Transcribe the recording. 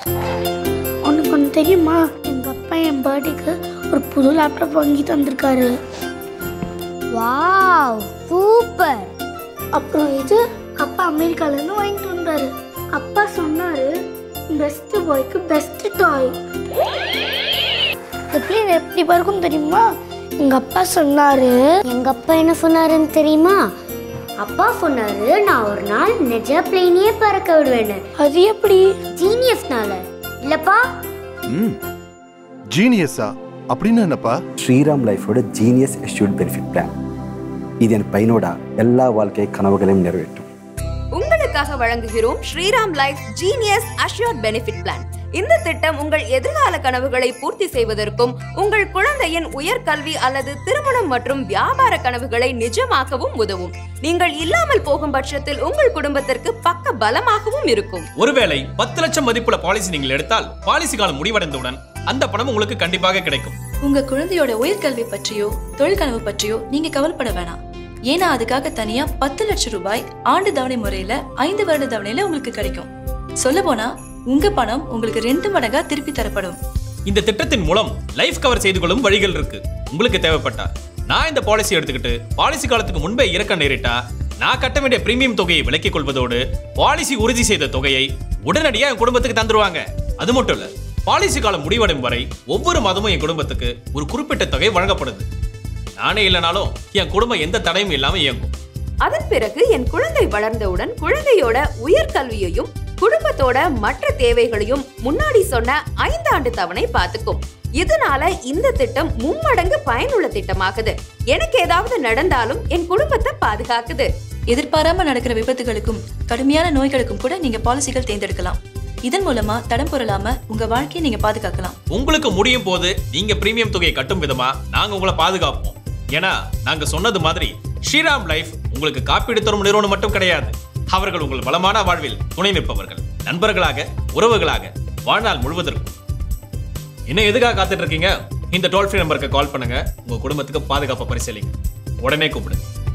உனக்கு ஒன்று தெரியுமா எங்கள் அப்பா என் பர்த்டேக்கு ஒரு புது லேப்டாப் வாங்கி தந்திருக்காரு வாவ் சூப்பர் அப்புறம் இது அப்பா அமெரிக்காலேருந்து வாங்கிட்டு வந்தாரு அப்பா சொன்னாரு பெஸ்ட் பாய்க்கு பெஸ்ட் டாய் எப்படி எப்படி இருக்கும் தெரியுமா எங்க அப்பா சொன்னாரு எங்க அப்பா என்ன சொன்னாருன்னு தெரியுமா அப்பா சொன்னாரு நான் ஒரு நாள் நெஜ பிளேனையே பறக்க விடுவேன்னு அது எப்படி ஜீனியஸ்னால இல்லப்பா ம் ஜீனியஸா அப்படின்னு என்னப்பா ஸ்ரீராம் லைஃபோட ஜீனியஸ் எஸ்யூட் பெனிஃபிட் பிளான் இது என் பையனோட எல்லா வாழ்க்கை கனவுகளையும் நிறைவேற்றும் உங்களுக்காக வழங்குகிறோம் Shriram life genius assured benefit plan இந்த திட்டம் உங்கள் எதிர்கால கனவுகளை பூர்த்தி செய்வதற்கும் உங்கள் குழந்தையின் உயர்கல்வி அல்லது திருமணம் மற்றும் வியாபார கனவுகளை நிஜமாக்கவும் உதவும் நீங்கள் இல்லாமல் போகும் பட்சத்தில் உங்கள் குடும்பத்திற்கு பக்க பலமாகவும் இருக்கும் ஒருவேளை பத்து லட்சம் மதிப்புள்ள பாலிசி நீங்கள் எடுத்தால் பாலிசி காலம் முடிவடைந்தவுடன் அந்த பணம் உங்களுக்கு கண்டிப்பாக கிடைக்கும் உங்க குழந்தையோட உயர்கல்வி பற்றியோ தொழில் கனவு பற்றியோ நீங்க கவலைப்பட வேணாம் ஏன்னா அதுக்காக தனியா பத்து லட்சம் ரூபாய் ஆண்டு தவணை முறையில ஐந்து வருட தவணையில உங்களுக்கு கிடைக்கும் சொல்ல போனா உங்க பணம் உங்களுக்கு ரெண்டு மடங்கா திருப்பி தரப்படும் இந்த திட்டத்தின் மூலம் லைஃப் கவர் செய்து கொள்ளும் வழிகள் இருக்கு உங்களுக்கு தேவைப்பட்டா நான் இந்த பாலிசி எடுத்துக்கிட்டு பாலிசி காலத்துக்கு முன்பே இறக்க நேரிட்டா நான் கட்ட வேண்டிய பிரீமியம் தொகையை விலக்கிக் கொள்வதோடு பாலிசி உறுதி செய்த தொகையை உடனடியாக என் குடும்பத்துக்கு தந்துருவாங்க அது மட்டும் இல்ல பாலிசி காலம் முடிவடையும் வரை ஒவ்வொரு மாதமும் என் குடும்பத்துக்கு ஒரு குறிப்பிட்ட தொகை வழங்கப்படுது நானே இல்லைனாலும் என் குடும்பம் எந்த தடையும் இல்லாம இயங்கும் அதன் பிறகு என் குழந்தை வளர்ந்தவுடன் குழந்தையோட உயர்கல்வியையும் குடும்பத்தோட மற்ற தேவைகளையும் முன்னாடி சொன்ன ஐந்தாண்டு தவணை பார்த்துக்கும் இதனால இந்த திட்டம் மும்மடங்கு பயனுள்ள திட்டமாகுது எனக்கு ஏதாவது நடந்தாலும் என் குடும்பத்தை பாதுகாக்குது எதிர்பாராம நடக்கிற விபத்துகளுக்கும் கடுமையான நோய்களுக்கும் கூட நீங்க பாலிசிகள் தேர்ந்தெடுக்கலாம் இதன் மூலமா தடம் பொருளாம உங்க வாழ்க்கையை நீங்க பாதுகாக்கலாம் உங்களுக்கு முடியும் போது நீங்க பிரீமியம் தொகையை கட்டும் விதமா நாங்க உங்களை பாதுகாப்போம் ஏன்னா நாங்க சொன்னது மாதிரி ஸ்ரீராம் லைஃப் உங்களுக்கு காப்பீடு தரும் நிறுவனம் மட்டும் கிடையாது அவர்கள் உங்கள் வளமான வாழ்வில் துணை நிற்பவர்கள் நண்பர்களாக உறவுகளாக வாழ்நாள் முழுவதற்கும் இன்னும் எதுக்காக காத்துட்டு இருக்கீங்க இந்த டோல் ஃப்ரீ நம்பருக்கு கால் பண்ணுங்க உங்க குடும்பத்துக்கு பாதுகாப்பை பரிசீலிங்க உடனே கூப்பிடுங்க